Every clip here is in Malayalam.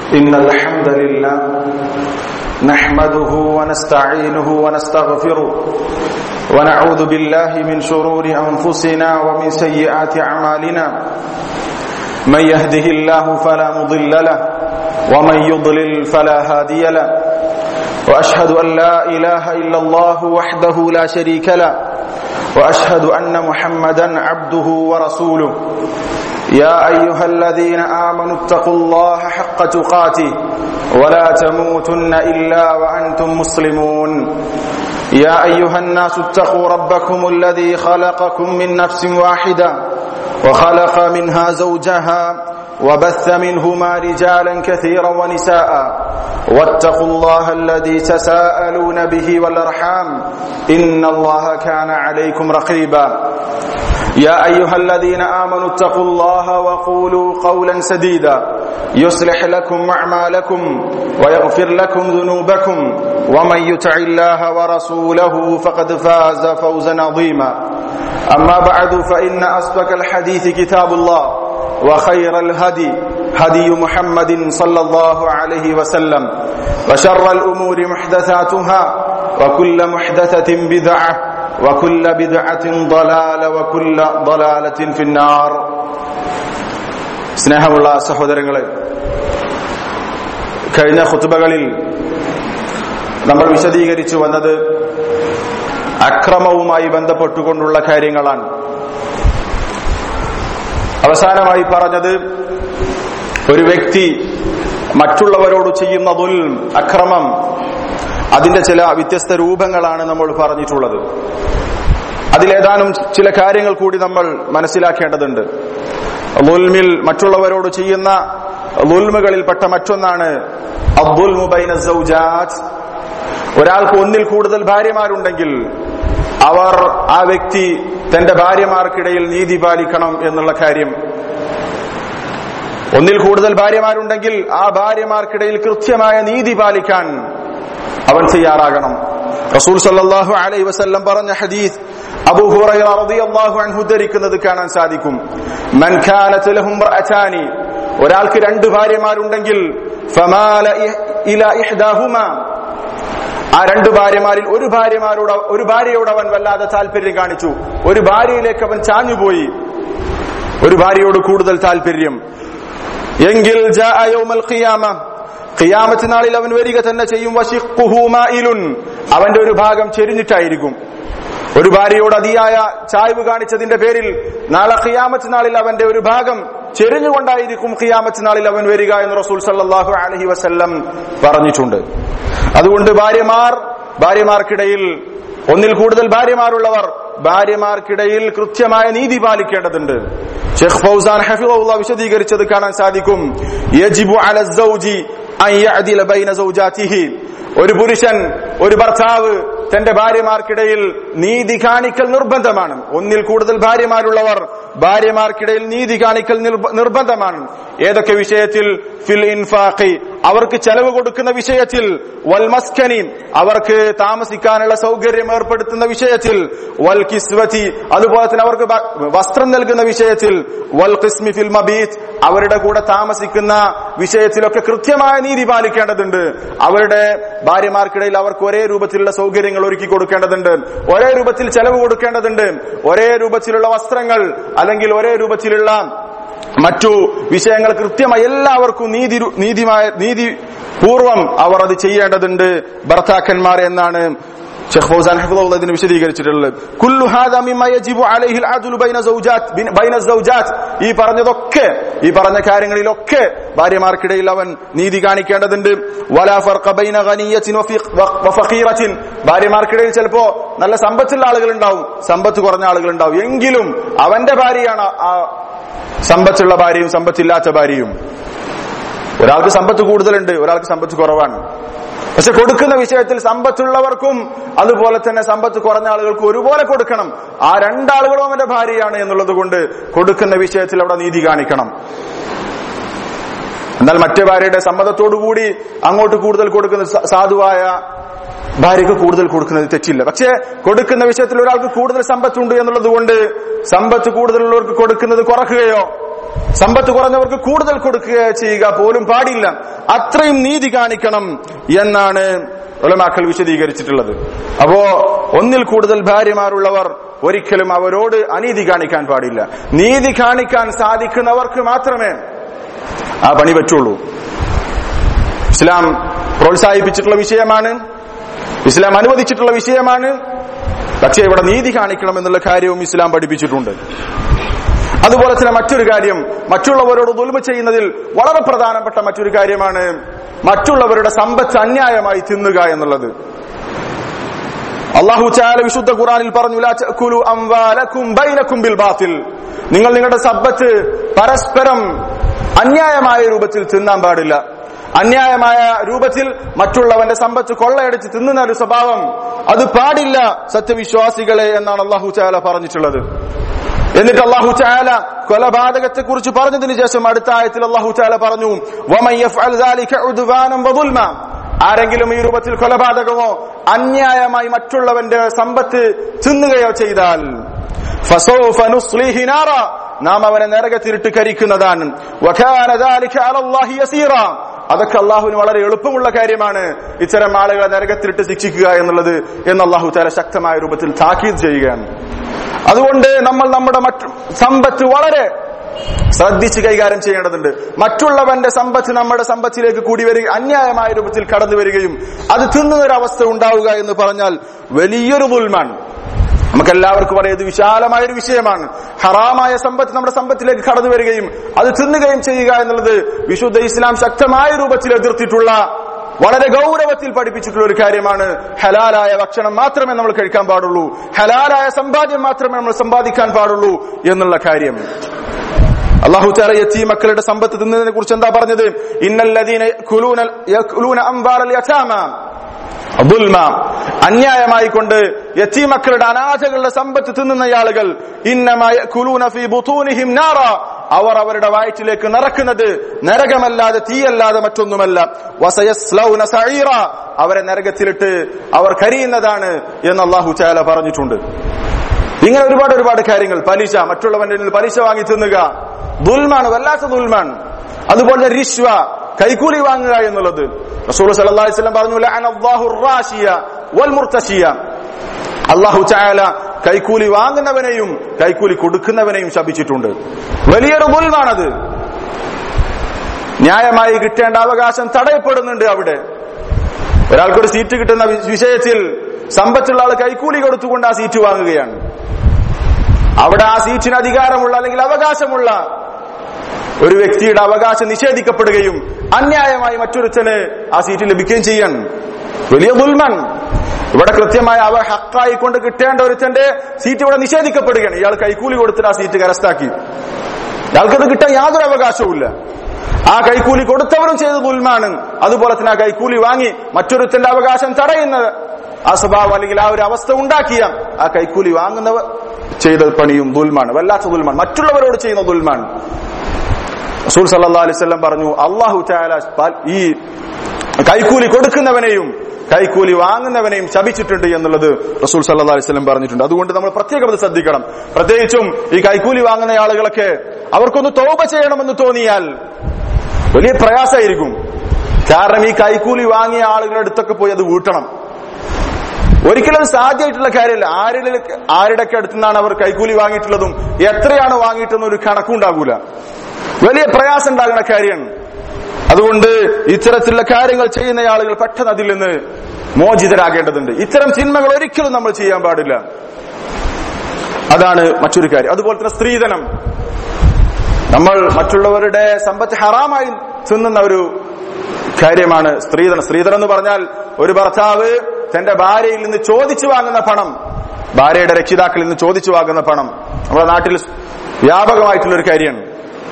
إن الحمد لله نحمده ونستعينه ونستغفره ونعوذ بالله من شرور أنفسنا ومن سيئات أعمالنا من يهده الله فلا مضل له ومن يضلل فلا هادي له وأشهد أن لا إله إلا الله وحده لا شريك له وأشهد أن محمدا عبده ورسوله يا أيها الذين آمنوا اتقوا الله حق تقاته ولا تموتن إلا وأنتم مسلمون يا أيها الناس اتقوا ربكم الذي خلقكم من نفس واحدة وخلق منها زوجها وبث منهما رجالا كثيرا ونساء واتقوا الله الذي تساءلون به والارحام ان الله كان عليكم رقيبا يا ايها الذين امنوا اتقوا الله وقولوا قولا سديدا يصلح لكم اعمالكم ويغفر لكم ذنوبكم ومن يطع الله ورسوله فقد فاز فوزا عظيما اما بعد فان اصدق الحديث كتاب الله وخير الهدي هدي محمد صلى الله عليه وسلم وشر الأمور محدثاتها وكل محدثة بدعة وكل بدعة ضلالة وكل ضلالة في النار സ്നേഹമുള്ള സഹോദരങ്ങളെ കഴിഞ്ഞ ഖുത്തുബകളിൽ നമ്മൾ വിശദീകരിച്ചു വന്നത് അക്രമവുമായി ബന്ധപ്പെട്ടുകൊണ്ടുള്ള കാര്യങ്ങളാണ് അവസാനമായി പറഞ്ഞത് ഒരു വ്യക്തി മറ്റുള്ളവരോട് ചെയ്യുന്ന ദുൽ അക്രമം അതിന്റെ ചില വ്യത്യസ്ത രൂപങ്ങളാണ് നമ്മൾ പറഞ്ഞിട്ടുള്ളത് അതിലേതാനും ചില കാര്യങ്ങൾ കൂടി നമ്മൾ മനസ്സിലാക്കേണ്ടതുണ്ട് ലുൽമിൽ മറ്റുള്ളവരോട് ചെയ്യുന്ന ലുൽമുകളിൽപ്പെട്ട മറ്റൊന്നാണ് അബ്ദുൽ മുബൈന ഒരാൾക്ക് ഒന്നിൽ കൂടുതൽ ഭാര്യമാരുണ്ടെങ്കിൽ അവർ ആ വ്യക്തി തന്റെ ഭാര്യമാർക്കിടയിൽ നീതി പാലിക്കണം എന്നുള്ള കാര്യം ഒന്നിൽ കൂടുതൽ ഭാര്യമാരുണ്ടെങ്കിൽ ആ ഭാര്യമാർക്കിടയിൽ കൃത്യമായ നീതി പാലിക്കാൻ അവൻ തയ്യാറാകണം റസൂൽ സല്ലല്ലാഹു അലൈഹി വസല്ലം പറഞ്ഞ ഹദീസ് അബൂ ഹുറൈറ റളിയല്ലാഹു അൻഹു ധരിക്കുന്നത് കാണാൻ സാധിക്കും മൻ കാനത് ലഹും റഅതാനി ഒരാൾക്ക് രണ്ട് ഭാര്യമാരുണ്ടെങ്കിൽ ഫമാല ഇല ഇഹ്ദാഹുമാ ആ രണ്ട് ഭാര്യമാരിൽ ഒരു ഭാര്യമാരോട് ഒരു ഭാര്യയോട് അവൻ വല്ലാതെ താല്പര്യം കാണിച്ചു ഒരു ഭാര്യയിലേക്ക് അവൻ ചാഞ്ഞുപോയി ഒരു ഭാര്യയോട് കൂടുതൽ താല്പര്യം എങ്കിൽ ഖിയാമത്ത് നാളിൽ അവൻ വരിക തന്നെ ചെയ്യും അവന്റെ ഒരു ഭാഗം ചെരിഞ്ഞിട്ടായിരിക്കും ഒരു ഭാര്യയോട് അതിയായ ചായ്വ് കാണിച്ചതിന്റെ പേരിൽ നാളെ ഖിയാമത്ത് നാളിൽ അവന്റെ ഒരു ഭാഗം ചെരിഞ്ഞുകൊണ്ടായിരിക്കും ഖിയാമത്ത് നാളിൽ അവൻ വരിക എന്ന് റസൂൽ സല്ലാഹു അലഹി വസ്ല്ലം പറഞ്ഞിട്ടുണ്ട് അതുകൊണ്ട് ഭാര്യമാർ ഭാര്യമാർക്കിടയിൽ ഒന്നിൽ കൂടുതൽ ഭാര്യമാരുള്ളവർ ഭാര്യമാർക്കിടയിൽ കൃത്യമായ നീതി പാലിക്കേണ്ടതുണ്ട് ഷെഖ് ഫൗസാൻ ഹഫിള്ള വിശദീകരിച്ചത് കാണാൻ സാധിക്കും യജിബു അല സൗജി അൻ യഅദില ബൈന സൗജാതിഹി ഒരു പുരുഷൻ ഒരു ഭർത്താവ് തന്റെ ഭാര്യമാർക്കിടയിൽ നീതി കാണിക്കൽ നിർബന്ധമാണ് ഒന്നിൽ കൂടുതൽ ഭാര്യമാരുള്ളവർ ഭാര്യമാർക്കിടയിൽ നീതി കാണിക്കൽ നിർബന്ധമാണ് ഏതൊക്കെ വിഷയത്തിൽ ഫിൽ ഇൻഫാഖി അവർക്ക് ചെലവ് കൊടുക്കുന്ന വിഷയത്തിൽ വൽ മസ്കനി അവർക്ക് താമസിക്കാനുള്ള സൗകര്യം ഏർപ്പെടുത്തുന്ന വിഷയത്തിൽ വൽ കിസ്വതി അതുപോലെ തന്നെ അവർക്ക് വസ്ത്രം നൽകുന്ന വിഷയത്തിൽ വൽ കിസ്മി ഫിൽ മബീത്ത് അവരുടെ കൂടെ താമസിക്കുന്ന വിഷയത്തിലൊക്കെ കൃത്യമായ നീതി പാലിക്കേണ്ടതുണ്ട് അവരുടെ ഭാര്യമാർക്കിടയിൽ അവർക്ക് ഒരേ രൂപത്തിലുള്ള സൗകര്യങ്ങൾ ഒരുക്കി കൊടുക്കേണ്ടതുണ്ട് ഒരേ രൂപത്തിൽ ചെലവ് കൊടുക്കേണ്ടതുണ്ട് ഒരേ രൂപത്തിലുള്ള വസ്ത്രങ്ങൾ അല്ലെങ്കിൽ ഒരേ രൂപത്തിലുള്ള മറ്റു വിഷയങ്ങൾ കൃത്യമായി എല്ലാവർക്കും നീതി നീതിമായ നീതി പൂർവം അവർ അത് ചെയ്യേണ്ടതുണ്ട് ഭർത്താക്കന്മാർ എന്നാണ് ഷെഖ് ഫൗസാൻ ഹഫിദുള്ള ഇതിന് വിശദീകരിച്ചിട്ടുള്ളത് കുല്ലു ഹാദ മിമ്മ യജിബു അലൈഹിൽ അദ്ലു ബൈന സൗജാത്ത് ബൈന സൗജാത്ത് ഈ പറഞ്ഞതൊക്കെ ഈ പറഞ്ഞ കാര്യങ്ങളിലൊക്കെ ഭാര്യമാർക്കിടയിൽ അവൻ നീതി കാണിക്കേണ്ടതുണ്ട് വലാ ഫർഖ ബൈന ഗനിയത്തിൻ വഫഖീറത്തിൻ ഭാര്യമാർക്കിടയിൽ ചിലപ്പോ നല്ല സമ്പത്തുള്ള ആളുകൾ ഉണ്ടാവും സമ്പത്ത് കുറഞ്ഞ ആളുകൾ ഉണ്ടാവും എങ്കിലും അവന്റെ ഭാര്യയാണ് ആ സമ്പത്തുള്ള ഭാര്യയും സമ്പത്തില്ലാത്ത ഭാര്യയും ഒരാൾക്ക് സമ്പത്ത് കൂടുതലുണ്ട് ഒരാൾക്ക് സമ്പത്ത് കുറവാണ് പക്ഷെ കൊടുക്കുന്ന വിഷയത്തിൽ സമ്പത്തുള്ളവർക്കും അതുപോലെ തന്നെ സമ്പത്ത് കുറഞ്ഞ ആളുകൾക്കും ഒരുപോലെ കൊടുക്കണം ആ രണ്ടാളുകളും അവന്റെ ഭാര്യയാണ് എന്നുള്ളത് കൊണ്ട് കൊടുക്കുന്ന വിഷയത്തിൽ അവിടെ നീതി കാണിക്കണം എന്നാൽ മറ്റേ ഭാര്യയുടെ സമ്മതത്തോടുകൂടി അങ്ങോട്ട് കൂടുതൽ കൊടുക്കുന്ന സ- സാധുവായ ഭാര്യക്ക് കൂടുതൽ കൊടുക്കുന്നത് തെറ്റില്ല പക്ഷേ കൊടുക്കുന്ന വിഷയത്തിൽ ഒരാൾക്ക് കൂടുതൽ സമ്പത്തുണ്ട് എന്നുള്ളത് കൊണ്ട് സമ്പത്ത് കൂടുതലുള്ളവർക്ക് കൊടുക്കുന്നത് കുറക്കുകയോ സമ്പത്ത് കുറഞ്ഞവർക്ക് കൂടുതൽ കൊടുക്കുക ചെയ്യുക പോലും പാടില്ല അത്രയും നീതി കാണിക്കണം എന്നാണ് ഉലമാക്കൾ വിശദീകരിച്ചിട്ടുള്ളത് അപ്പോ ഒന്നിൽ കൂടുതൽ ഭാര്യമാരുള്ളവർ ഒരിക്കലും അവരോട് അനീതി കാണിക്കാൻ പാടില്ല നീതി കാണിക്കാൻ സാധിക്കുന്നവർക്ക് മാത്രമേ ആ പണി പറ്റുള്ളൂ ഇസ്ലാം പ്രോത്സാഹിപ്പിച്ചിട്ടുള്ള വിഷയമാണ് ഇസ്ലാം അനുവദിച്ചിട്ടുള്ള വിഷയമാണ് പക്ഷേ ഇവിടെ നീതി കാണിക്കണം എന്നുള്ള കാര്യവും ഇസ്ലാം പഠിപ്പിച്ചിട്ടുണ്ട് അതുപോലെ തന്നെ മറ്റൊരു കാര്യം മറ്റുള്ളവരോട് ദുൽമ ചെയ്യുന്നതിൽ വളരെ പ്രധാനപ്പെട്ട മറ്റൊരു കാര്യമാണ് മറ്റുള്ളവരുടെ സമ്പത്ത് അന്യായമായി തിന്നുക എന്നുള്ളത് അള്ളാഹു ചാല വിശുദ്ധ ഖുറാനിൽ പറഞ്ഞു "ലാ തഅ്കുലു അംവാലക്കും ബൈനക്കും ബിൽ ബാത്തിൽ നിങ്ങൾ നിങ്ങളുടെ സമ്പത്ത് പരസ്പരം അന്യായമായ രൂപത്തിൽ തിന്നാൻ പാടില്ല അന്യായമായ രൂപത്തിൽ മറ്റുള്ളവന്റെ സമ്പത്ത് കൊള്ളയടിച്ച് തിന്നുന്ന ഒരു സ്വഭാവം അത് പാടില്ല സത്യവിശ്വാസികളെ എന്നാണ് അള്ളാഹു ചാല പറഞ്ഞിട്ടുള്ളത് എന്നിട്ട് അള്ളാഹു ചാല കൊലപാതകത്തെ കുറിച്ച് പറഞ്ഞതിന് ശേഷം അടുത്ത ആയത്തിൽ അള്ളാഹു ചാല പറഞ്ഞു "വമൻ യഫ്അൽ ذلك عدوانا وظلما" ആരെങ്കിലും ഈ രൂപത്തിൽ കൊലപാതകമോ അന്യായമായി മറ്റുള്ളവന്റെ സമ്പത്ത് തിന്നുകയോ ചെയ്താൽ فسوف نصليه نارا നാം അവനെ നരകത്തിലിട്ട് കരിക്കുന്നതാണ് وكان ذلك على الله يسيرا അതൊക്കെ അള്ളാഹുവിന് വളരെ എളുപ്പമുള്ള കാര്യമാണ് ഇത്തരം ആളുകളെ നരകത്തിലിട്ട് ശിക്ഷിക്കുക എന്നുള്ളത് എന്ന് അള്ളാഹു താല ശക്തമായ രൂപത്തിൽ താക്കീത് ചെയ്യുകയാണ് അതുകൊണ്ട് നമ്മൾ നമ്മുടെ മറ്റു സമ്പത്ത് വളരെ ശ്രദ്ധിച്ച് കൈകാര്യം ചെയ്യേണ്ടതുണ്ട് മറ്റുള്ളവന്റെ സമ്പത്ത് നമ്മുടെ സമ്പത്തിലേക്ക് കൂടി വരിക അന്യായമായ രൂപത്തിൽ കടന്നു വരികയും അത് തിന്നുന്നൊരവസ്ഥ ഉണ്ടാവുക എന്ന് പറഞ്ഞാൽ വലിയൊരു ദുൽമാണ് നമുക്ക് എല്ലാവർക്കും അറിയാം ഇത് വിശാലമായ ഒരു വിഷയമാണ് ഹറാമായ സമ്പത്ത് നമ്മുടെ സമ്പത്തിലേക്ക് കടന്നു വരികയും അത് തിന്നുകയും ചെയ്യുക എന്നുള്ളത് വിശുദ്ധ ഇസ്ലാം ശക്തമായ രൂപത്തിൽ എതിർത്തിട്ടുള്ള വളരെ ഗൗരവത്തിൽ പഠിപ്പിച്ചിട്ടുള്ള ഒരു കാര്യമാണ് ഹലാലായ ഭക്ഷണം മാത്രമേ നമ്മൾ കഴിക്കാൻ പാടുള്ളൂ ഹലാലായ സമ്പാദ്യം മാത്രമേ നമ്മൾ സമ്പാദിക്കാൻ പാടുള്ളൂ എന്നുള്ള കാര്യം അള്ളാഹു താല യത്തീ മക്കളുടെ സമ്പത്ത് തിന്നതിനെ കുറിച്ച് എന്താ പറഞ്ഞത് ഇന്നല്ലദീന യഅ്കുലൂന യഅ്കുലൂന അംവാലൽ യതാമ ദുൽമ അന്യായമായി കൊണ്ട് യത്തീ മക്കളുടെ അനാഥകളുടെ സമ്പത്ത് തിന്നുന്ന ആളുകൾ ഇന്നമായ കുലൂന ഫീ ബുതൂനിഹിം നാറ അവർ അവരുടെ വയറ്റിലേക്ക് നിറക്കുന്നത് നരകമല്ലാതെ തീയല്ലാതെ മറ്റൊന്നുമല്ല വസയസ്ലൗന സഈറ അവരെ നരകത്തിലിട്ട് അവർ കരിയുന്നതാണ് എന്ന് അള്ളാഹു ചാല പറഞ്ഞിട്ടുണ്ട് ഇങ്ങനെ ഒരുപാട് ഒരുപാട് കാര്യങ്ങൾ പലിശ മറ്റുള്ളവന്റെ കയ്യിൽ നിന്ന് പലിശ വാങ്ങി തിന്നുക ദുൽമാണ് വല്ലാത്ത ദുൽമാണ് അതുപോലെ റിഷ്വ കൈക്കൂലി വാങ്ങുക എന്നുള്ളത് റസൂൽ സല്ലല്ലാഹു അലൈഹി വസല്ലം പറഞ്ഞു ലഅനല്ലാഹു റാഷിയ വൽ മുർതശിയ അല്ലാഹു തആല കൈക്കൂലി വാങ്ങുന്നവനെയും കൈക്കൂലി കൊടുക്കുന്നവനെയും ശപിച്ചിട്ടുണ്ട് വലിയൊരു ദുൽമാണത് ന്യായമായി കിട്ടേണ്ട അവകാശം തടയപ്പെടുന്നുണ്ട് അവിടെ ഒരാൾക്കൊരു സീറ്റ് കിട്ടുന്ന വി- വിഷയത്തിൽ സമ്പത്തുള്ള ആൾ കൈക്കൂലി കൊടുത്തുകൊണ്ട് ആ സീറ്റ് വാങ്ങുകയാണ് അവിടെ ആ സീറ്റിന് അധികാരമുള്ള അല്ലെങ്കിൽ അവകാശമുള്ള ഒരു വ്യക്തിയുടെ അവകാശം നിഷേധിക്കപ്പെടുകയും അന്യായമായി മറ്റൊരുത്തന് ആ സീറ്റ് ലഭിക്കുകയും ചെയ്യാൻ വലിയ ദുൽമൻ ഇവിടെ കൃത്യമായ അവ ഹക്കായി കൊണ്ട് കിട്ടേണ്ട ഒരുത്തന്റെ സീറ്റ് ഇവിടെ നിഷേധിക്കപ്പെടുകയാണ് ഇയാൾ കൈക്കൂലി കൊടുത്തിട്ട് ആ സീറ്റ് കരസ്ഥാക്കി ഇയാൾക്കത് കിട്ടാൻ യാതൊരു അവകാശവുമില്ല ആ കൈക്കൂലി കൊടുത്തവരും ചെയ്ത ദുൽമാണ് അതുപോലെ തന്നെ ആ കൈക്കൂലി വാങ്ങി മറ്റൊരുത്തന്റെ അവകാശം തടയുന്ന ആ സ്വഭാവം അല്ലെങ്കിൽ ആ ഒരു അവസ്ഥ ഉണ്ടാക്കിയ ആ കൈക്കൂലി വാങ്ങുന്നവർ ചെയ്ത പണിയും ദുൽമാണ് വല്ലാത്ത ദുൽമാണ് മറ്റുള്ളവരോട് ചെയ്യുന്ന ദുൽമാണ് റസൂൽ സല്ലല്ലാഹു അലൈഹി വസല്ലം പറഞ്ഞു അള്ളാഹു തആല പ- ഈ കൈക്കൂലി കൊടുക്കുന്നവനെയും കൈക്കൂലി വാങ്ങുന്നവനെയും ശപിച്ചിട്ടുണ്ട് എന്നുള്ളത് റസൂൽ സല്ലല്ലാഹു അലൈഹി വസല്ലം പറഞ്ഞിട്ടുണ്ട് അതുകൊണ്ട് നമ്മൾ പ്രത്യേകം അത് ശ്രദ്ധിക്കണം പ്രത്യേകിച്ചും ഈ കൈക്കൂലി വാങ്ങുന്ന ആളുകളൊക്കെ അവർക്കൊന്ന് തോപ ചെയ്യണമെന്ന് തോന്നിയാൽ വലിയ പ്രയാസമായിരിക്കും കാരണം ഈ കൈക്കൂലി വാങ്ങിയ ആളുകളുടെ അടുത്തൊക്കെ പോയി അത് വീട്ടണം ഒരിക്കലും അത് സാധ്യമായിട്ടുള്ള കാര്യമല്ല ആരുടെ ആരുടെയൊക്കെ അടുത്തു നിന്നാണ് അവർ കൈക്കൂലി വാങ്ങിയിട്ടുള്ളതും എത്രയാണ് വാങ്ങിയിട്ടെന്ന് ഒരു കണക്കുണ്ടാകൂല വലിയ പ്രയാസം ഉണ്ടാകുന്ന കാര്യമാണ് അതുകൊണ്ട് ഇത്തരത്തിലുള്ള കാര്യങ്ങൾ ചെയ്യുന്ന ആളുകൾ പെട്ടെന്ന് അതിൽ നിന്ന് മോചിതരാകേണ്ടതുണ്ട് ഇത്തരം തിന്മകൾ ഒരിക്കലും നമ്മൾ ചെയ്യാൻ പാടില്ല അതാണ് മറ്റൊരു കാര്യം അതുപോലെ തന്നെ സ്ത്രീധനം നമ്മൾ മറ്റുള്ളവരുടെ സമ്പത്ത് ഹറാമായി തിന്നുന്ന ഒരു കാര്യമാണ് സ്ത്രീധനം സ്ത്രീധനം എന്ന് പറഞ്ഞാൽ ഒരു ഭർത്താവ് തന്റെ ഭാര്യയിൽ നിന്ന് ചോദിച്ചു വാങ്ങുന്ന പണം ഭാര്യയുടെ രക്ഷിതാക്കളിൽ നിന്ന് ചോദിച്ചു വാങ്ങുന്ന പണം നമ്മുടെ നാട്ടിൽ വ്യാപകമായിട്ടുള്ള ഒരു കാര്യമാണ്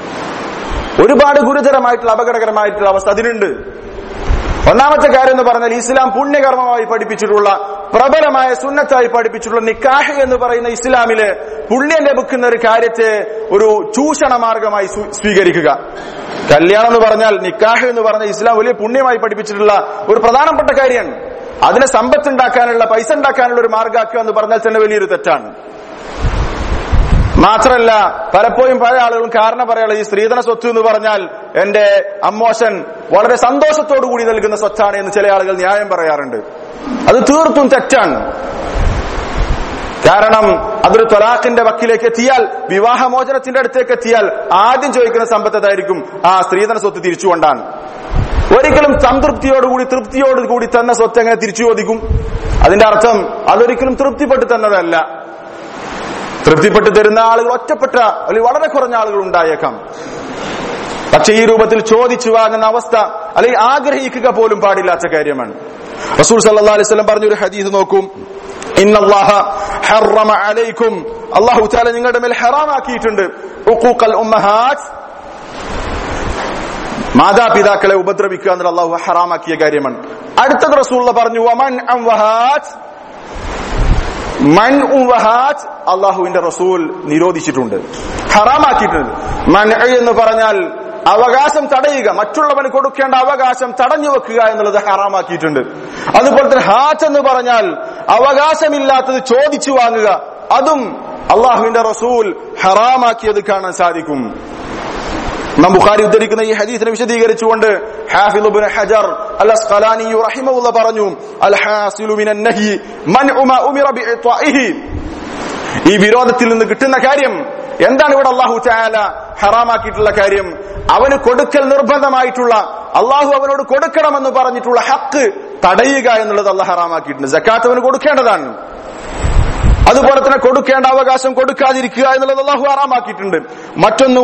ഒരുപാട് ഗുരുതരമായിട്ടുള്ള അപകടകരമായിട്ടുള്ള അവസ്ഥ അതിനുണ്ട് ഒന്നാമത്തെ കാര്യം എന്ന് പറഞ്ഞാൽ ഇസ്ലാം പുണ്യകർമ്മമായി പഠിപ്പിച്ചിട്ടുള്ള പ്രബലമായ സുന്നത്തായി പഠിപ്പിച്ചിട്ടുള്ള നിക്കാഹ് എന്ന് പറയുന്ന ഇസ്ലാമിലെ പുണ്യം ലഭിക്കുന്ന ഒരു കാര്യത്തെ ഒരു ചൂഷണ മാർഗമായി സ്വീ- സ്വീകരിക്കുക കല്യാണം എന്ന് പറഞ്ഞാൽ നിക്കാഹ് എന്ന് പറഞ്ഞ ഇസ്ലാം വലിയ പുണ്യമായി പഠിപ്പിച്ചിട്ടുള്ള ഒരു പ്രധാനപ്പെട്ട കാര്യമാണ് അതിനെ സമ്പത്ത് ഉണ്ടാക്കാനുള്ള പൈസ ഉണ്ടാക്കാനുള്ള ഒരു മാർഗമാക്കുക എന്ന് പറഞ്ഞാൽ തന്നെ വലിയൊരു തെറ്റാണ് മാത്രല്ല പലപ്പോഴും പല ആളുകളും കാരണം പറയാനുള്ള ഈ സ്ത്രീധന സ്വത്ത് എന്ന് പറഞ്ഞാൽ എന്റെ അമ്മോശൻ വളരെ സന്തോഷത്തോടു കൂടി നൽകുന്ന സ്വത്താണ് എന്ന് ചില ആളുകൾ ന്യായം പറയാറുണ്ട് അത് തീർത്തും തെറ്റാണ് കാരണം അതൊരു തൊലാഖിന്റെ വക്കിലേക്ക് എത്തിയാൽ വിവാഹമോചനത്തിന്റെ അടുത്തേക്ക് എത്തിയാൽ ആദ്യം ചോദിക്കുന്ന സമ്പത്തതായിരിക്കും ആ സ്ത്രീധന സ്വത്ത് തിരിച്ചുകൊണ്ടാണ് ഒരിക്കലും സംതൃപ്തിയോടുകൂടി തൃപ്തിയോട് കൂടി തന്ന സ്വത്ത് എങ്ങനെ തിരിച്ചു ചോദിക്കും അതിന്റെ അർത്ഥം അതൊരിക്കലും തൃപ്തിപ്പെട്ട് തന്നതല്ല തൃപ്തിപ്പെട്ട് തരുന്ന ആളുകൾ ഒറ്റപ്പെട്ട അല്ലെങ്കിൽ വളരെ കുറഞ്ഞ ആളുകൾ ഉണ്ടായേക്കാം പക്ഷെ ഈ രൂപത്തിൽ ചോദിച്ചു വാങ്ങുന്ന അവസ്ഥ അല്ലെങ്കിൽ ആഗ്രഹിക്കുക പോലും പാടില്ലാത്ത കാര്യമാണ് റസൂൽ സല്ലാ അലൈഹി സ്വലം പറഞ്ഞൊരു ഹദീസ് നോക്കും ഇന്നല്ലാഹ ഹറമ അലൈക്കും അള്ളാഹു താല നിങ്ങളുടെ മേൽ ഹറാമാക്കിയിട്ടുണ്ട് ഉഖൂഖൽ ഉമ്മഹാത്ത് മാതാപിതാക്കളെ ഉപദ്രവിക്കുക എന്നുള്ള അള്ളാഹു ഹറാമാക്കിയ കാര്യമാണ് അടുത്തത് റസൂള്ള പറഞ്ഞു വമൻ അംവഹാത്ത് മൻ ഉവഹാത്ത് അള്ളാഹുവിന്റെ റസൂൽ നിരോധിച്ചിട്ടുണ്ട് ഹറാമാക്കിയിട്ടുണ്ട് മൻ എന്ന് പറഞ്ഞാൽ അവകാശം തടയുക മറ്റുള്ളവന് കൊടുക്കേണ്ട അവകാശം തടഞ്ഞു വെക്കുക എന്നുള്ളത് ഹറാമാക്കിയിട്ടുണ്ട് അതുപോലെ തന്നെ ഹാറ്റ് എന്ന് പറഞ്ഞാൽ അവകാശമില്ലാത്തത് ചോദിച്ചു വാങ്ങുക അതും അള്ളാഹുവിന്റെ റസൂൽ ഹറാമാക്കിയത് കാണാൻ സാധിക്കും നാം ബുഖാരി ഉദ്ധരിക്കുന്ന ഈ ഹദീസിനെ വിശദീകരിച്ചുകൊണ്ട് ഹാഫിദ് ഇബ്നു ഹജർ അൽ അസ്ഖലാനി റഹിമഹുള്ള പറഞ്ഞു അൽ ഹാസിലു മിനൻ നഹി മൻഉ മാ ഉമിറ ബിഇത്വാഇഹി ഈ വിരോധത്തിൽ നിന്ന് കിട്ടുന്ന കാര്യം എന്താണ് ഇവിടെ അള്ളാഹു ചായാല ഹറാമാക്കിയിട്ടുള്ള കാര്യം അവന് കൊടുക്കൽ നിർബന്ധമായിട്ടുള്ള അള്ളാഹു അവനോട് കൊടുക്കണമെന്ന് പറഞ്ഞിട്ടുള്ള ഹക്ക് തടയുക എന്നുള്ളത് അള്ളാഹ് ഹറാമാക്കിയിട്ടുണ്ട് ജക്കാത്ത് അവന് കൊടുക്കേണ്ടതാണ് അതുപോലെ തന്നെ കൊടുക്കേണ്ട അവകാശം കൊടുക്കാതിരിക്കുക എന്നുള്ളത് അള്ളാഹു ആറാമാക്കിയിട്ടുണ്ട് മറ്റൊന്ന്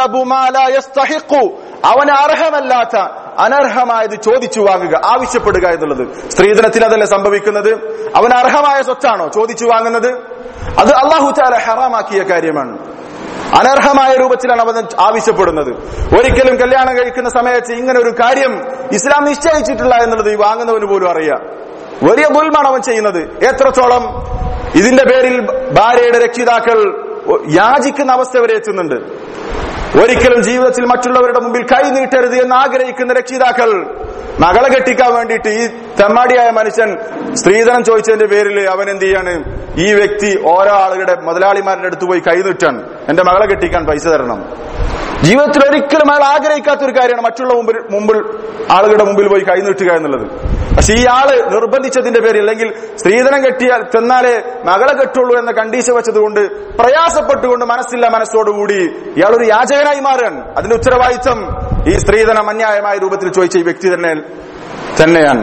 അവന് അർഹമല്ലാത്ത അനർഹമായത് ചോദിച്ചു വാങ്ങുക ആവശ്യപ്പെടുക എന്നുള്ളത് സ്ത്രീധനത്തിൽ അതല്ല സംഭവിക്കുന്നത് അവന് അർഹമായ സ്വത്താണോ ചോദിച്ചു വാങ്ങുന്നത് അത് അള്ളാഹു ചാല ഹറാമാക്കിയ കാര്യമാണ് അനർഹമായ രൂപത്തിലാണ് അവൻ ആവശ്യപ്പെടുന്നത് ഒരിക്കലും കല്യാണം കഴിക്കുന്ന സമയത്ത് ഇങ്ങനെ ഒരു കാര്യം ഇസ്ലാം നിശ്ചയിച്ചിട്ടില്ല എന്നുള്ളത് ഈ വാങ്ങുന്നവന് പോലും അറിയാം വലിയ ദുൽമാണ് അവൻ ചെയ്യുന്നത് എത്രത്തോളം ഇതിന്റെ പേരിൽ ഭാര്യയുടെ രക്ഷിതാക്കൾ യാചിക്കുന്ന അവസ്ഥ വരെ എത്തുന്നുണ്ട് ഒരിക്കലും ജീവിതത്തിൽ മറ്റുള്ളവരുടെ മുമ്പിൽ കൈ നീട്ടരുത് എന്ന് ആഗ്രഹിക്കുന്ന രക്ഷിതാക്കൾ മകളെ കെട്ടിക്കാൻ വേണ്ടിയിട്ട് ഈ തെമ്മാടിയായ മനുഷ്യൻ സ്ത്രീധനം ചോദിച്ചതിന്റെ പേരിൽ അവൻ എന്ത് ചെയ്യാണ് ഈ വ്യക്തി ഓരോ ആളുകളുടെ മുതലാളിമാരുടെ അടുത്ത് പോയി കൈ നീട്ടാണ് എന്റെ മകളെ കെട്ടിക്കാൻ പൈസ തരണം ജീവിതത്തിൽ ഒരിക്കലും അയാൾ ആഗ്രഹിക്കാത്ത ഒരു കാര്യമാണ് മറ്റുള്ള മുമ്പിൽ മുമ്പിൽ ആളുകളുടെ മുമ്പിൽ പോയി കൈ നീട്ടുക എന്നുള്ളത് പക്ഷെ ഈ ആള് നിർബന്ധിച്ചതിന്റെ പേരിൽ അല്ലെങ്കിൽ സ്ത്രീധനം കെട്ടിയാൽ ചെന്നാലേ മകളെ കെട്ടുള്ളൂ എന്ന കണ്ടീഷൻ വെച്ചതുകൊണ്ട് പ്രയാസപ്പെട്ടുകൊണ്ട് മനസ്സില്ല മനസ്സോടുകൂടി ഇയാൾ ഒരു യാചകനായി മാറുകയാണ് അതിന്റെ ഉത്തരവാദിത്തം ഈ സ്ത്രീധനം അന്യായമായ രൂപത്തിൽ ചോദിച്ച ഈ വ്യക്തി തന്നെ തന്നെയാണ്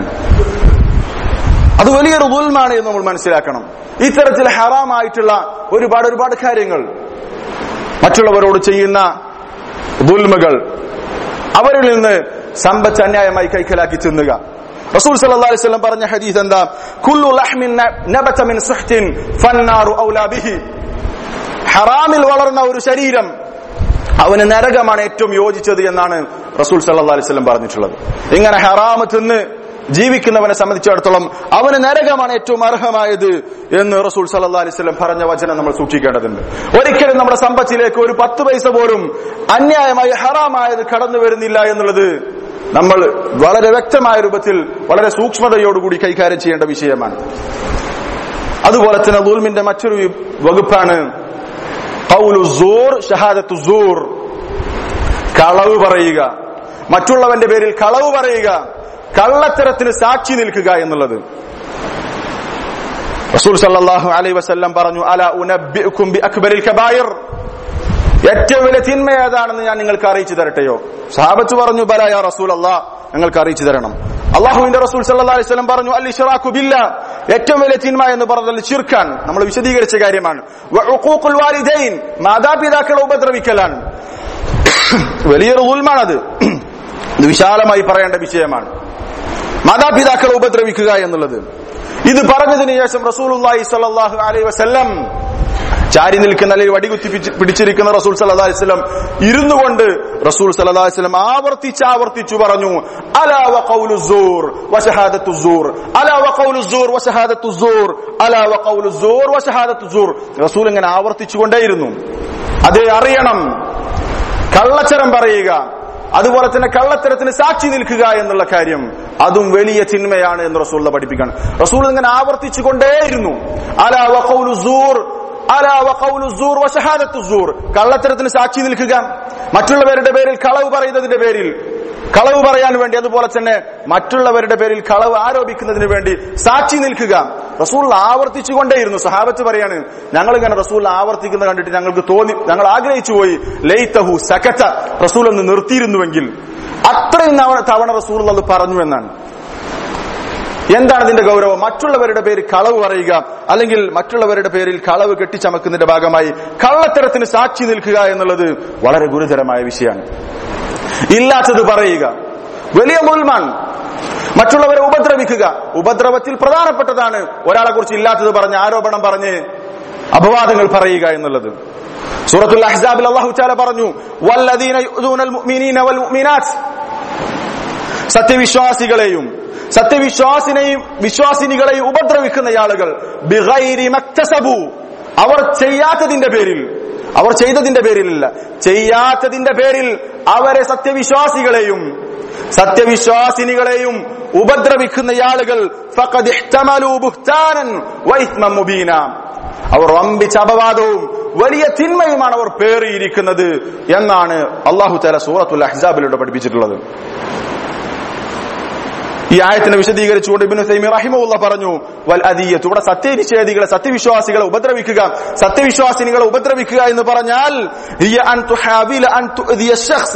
അത് വലിയൊരു ദുൽമാണ് എന്ന് നമ്മൾ മനസ്സിലാക്കണം ഇത്തരത്തിൽ ഹറാമായിട്ടുള്ള ഒരുപാട് ഒരുപാട് കാര്യങ്ങൾ മറ്റുള്ളവരോട് ചെയ്യുന്ന ദുൽമകൾ അവരിൽ നിന്ന് സമ്പത്ത് അന്യായമായി കൈക്കലാക്കി തിന്നുക റസൂൽ സല്ലല്ലാഹു അലൈഹി വസല്ലം പറഞ്ഞ ഹദീസ് എന്താ കുല്ലു ലഹ്മിൻ നബത മിൻ സുഹ്തിൻ ഫന്നാറു ഔലാ ബിഹി ഹറാമിൽ വളർന്ന ഒരു ശരീരം അവന് നരകമാണ് ഏറ്റവും യോജിച്ചത് എന്നാണ് റസൂൽ സല്ലല്ലാഹു അലൈഹി വസല്ലം പറഞ്ഞിട്ടുള്ളത് ഇങ്ങനെ ഹറാമ് തിന്ന് ജീവിക്കുന്നവനെ സംബന്ധിച്ചിടത്തോളം അവന് നരകമാണ് ഏറ്റവും അർഹമായത് എന്ന് റസൂൽ സല്ലല്ലാഹു അലൈഹി വസല്ലം പറഞ്ഞ വചനം നമ്മൾ സൂക്ഷിക്കേണ്ടതുണ്ട് ഒരിക്കലും നമ്മുടെ സമ്പത്തിലേക്ക് ഒരു പത്ത് പൈസ പോലും അന്യായമായി ഹറാമായത് കടന്നു വരുന്നില്ല എന്നുള്ളത് നമ്മൾ വളരെ വ്യക്തമായ രൂപത്തിൽ വളരെ സൂക്ഷ്മതയോടുകൂടി കൈകാര്യം ചെയ്യേണ്ട വിഷയമാണ് അതുപോലെ തന്നെ ദുൽമിന്റെ മറ്റൊരു വകുപ്പാണ് ഖൗലു സൂർ ഷഹാദത്തു സൂർ കളവ് പറയുക മറ്റുള്ളവന്റെ പേരിൽ കളവ് പറയുക കള്ളത്തരത്തിന് സാക്ഷി നിൽക്കുക എന്നുള്ളത് റസൂൽ സല്ലല്ലാഹു അലൈഹി വസല്ലം പറഞ്ഞു അല ഉനബ്ബിഉകും ബി അക്ബരിൽ കബായിർ ഏറ്റവും വലിയ തിന്മ ഏതാണെന്ന് ഞാൻ നിങ്ങൾക്ക് അറിയിച്ചു തരട്ടെയോ സഹാബത്ത് പറഞ്ഞു ബല യാ റസൂൽ അള്ളാഹ് ഞങ്ങൾക്ക് അറിയിച്ചു തരണം അള്ളാഹുവിന്റെ റസൂൽ സല്ലല്ലാഹു അലൈഹി വസല്ലം പറഞ്ഞു അൽ ഇഷ്റാഖു ബില്ല ഏറ്റവും വലിയ തിന്മ എന്ന് പറഞ്ഞാൽ ഷിർഖാൻ നമ്മൾ വിശദീകരിച്ച കാര്യമാണ് വ ഉഖൂഖുൽ വാലിദൈൻ മാതാപിതാക്കളെ ഉപദ്രവിക്കലാണ് വലിയൊരു ഉൽമാണത് ഇത് വിശാലമായി പറയേണ്ട വിഷയമാണ് മാതാപിതാക്കളെ ഉപദ്രവിക്കുക എന്നുള്ളത് ഇത് പറഞ്ഞതിന് ശേഷം റസൂലുള്ളാഹി സ്വല്ലല്ലാഹു അലൈഹി വസല്ലം ചാരി നിൽക്കുന്ന അല്ലെങ്കിൽ വടികുത്തി പിടിച്ച് പിടിച്ചിരിക്കുന്ന റസൂൽ സല്ലല്ലാഹു അലൈഹി വസല്ലം ഇരുന്നു കൊണ്ട് റസൂൽ സല്ലല്ലാഹു അലൈഹി വസല്ലം ആവർത്തിച്ച് ആവർത്തിച്ചു പറഞ്ഞു അലാ വഖൗലു സൂർ വശഹാദത്തു സൂർ അലാ വഖൗലു സൂർ വശഹാദത്തു സൂർ അലാ വഖൗലു സൂർ വശഹാദത്തു സൂർ റസൂൽ ഇങ്ങനെ ആവർത്തിച്ചുകൊണ്ടേയിരുന്നു അത് അറിയണം കള്ളച്ചരം പറയുക അതുപോലെ തന്നെ കള്ളത്തരത്തിന് സാക്ഷി നിൽക്കുക എന്നുള്ള കാര്യം അതും വലിയ ചിന്മയാണ് എന്ന് റസൂള്ള പഠിപ്പിക്കണം റസൂൾ ഇങ്ങനെ ആവർത്തിച്ചു കൊണ്ടേയിരുന്നു അലാ വഖൗലു സൂർ അലാ വഖൗലു സൂർ വശഹാദത്തു സൂർ കള്ളത്തരത്തിന് സാക്ഷി നിൽക്കുക മറ്റുള്ളവരുടെ പേരിൽ കളവ് പറയുന്നതിന്റെ പേരിൽ കളവ് പറയാൻ വേണ്ടി അതുപോലെ തന്നെ മറ്റുള്ളവരുടെ പേരിൽ കളവ് ആരോപിക്കുന്നതിന് വേണ്ടി സാക്ഷി നിൽക്കുക റസൂൽ ആവർത്തിച്ചുകൊണ്ടേയിരുന്നു സഹാബത്ത് പറയാണ് ഞങ്ങൾ ഇങ്ങനെ റസൂൽ ആവർത്തിക്കുന്നത് കണ്ടിട്ട് ഞങ്ങൾക്ക് തോന്നി ഞങ്ങൾ ആഗ്രഹിച്ചു പോയി ലൈത്തഹു സകത്ത റസൂൽ ഒന്ന് നിർത്തിയിരുന്നുവെങ്കിൽ അത്രയും തവണ തവണ റസൂൽ അത് പറഞ്ഞു എന്നാണ് എന്താണ് ഇതിന്റെ ഗൗരവം മറ്റുള്ളവരുടെ പേരിൽ കളവ് പറയുക അല്ലെങ്കിൽ മറ്റുള്ളവരുടെ പേരിൽ കളവ് കെട്ടിച്ചമക്കുന്നതിന്റെ ഭാഗമായി കള്ളത്തരത്തിന് സാക്ഷി നിൽക്കുക എന്നുള്ളത് വളരെ ഗുരുതരമായ വിഷയമാണ് ഇല്ലാത്തത് പറയുക വലിയ മുൽമാൻ മറ്റുള്ളവരെ ഉപദ്രവിക്കുക ഉപദ്രവത്തിൽ പ്രധാനപ്പെട്ടതാണ് ഒരാളെ കുറിച്ച് ഇല്ലാത്തത് പറഞ്ഞ് ആരോപണം പറഞ്ഞ് അപവാദങ്ങൾ പറയുക എന്നുള്ളത് സൂറത്തുൽ അഹ്സാബിൽ അള്ളാഹു ചാല പറഞ്ഞു വല്ലദീന യുദൂനൽ മുഅ്മിനീന വൽ മുഅ്മിനാത്ത് സത്യവിശ്വാസികളെയും സത്യവിശ്വാസിനെയും വിശ്വാസിനികളെയും ഉപദ്രവിക്കുന്ന ആളുകൾ ബിഗൈരി മക്തസബു അവർ ചെയ്യാത്തതിന്റെ പേരിൽ അവർ ചെയ്തതിന്റെ പേരിലല്ല ചെയ്യാത്തതിന്റെ പേരിൽ അവരെ സത്യവിശ്വാസികളെയും സത്യവിശ്വാസിനികളെയും ഉപദ്രവിക്കുന്ന ആളുകൾ ഫഖദ് ഇഹ്തമലു ബുഹ്താനൻ വഇത്മം മുബീന അവർ വമ്പിച്ച അപവാദവും വലിയ തിന്മയുമാണ് അവർ പേറിയിരിക്കുന്നത് എന്നാണ് അള്ളാഹു താല സൂറത്തുൽ അഹ്സാബിലൂടെ പഠിപ്പിച്ചിട്ടുള്ളത് ഈ ആയത്തിനെ വിശദീകരിച്ചുകൊണ്ട് ഇബിന് സൈമി റഹിമുള്ള പറഞ്ഞു വൽ അദീയത്ത് ഇവിടെ സത്യനിഷേധികളെ സത്യവിശ്വാസികളെ ഉപദ്രവിക്കുക സത്യവിശ്വാസിനികളെ ഉപദ്രവിക്കുക എന്ന് പറഞ്ഞാൽ ഹിയ അൻ തുഹാവില അൻ തുഅ്ദിയ ശഖ്സ.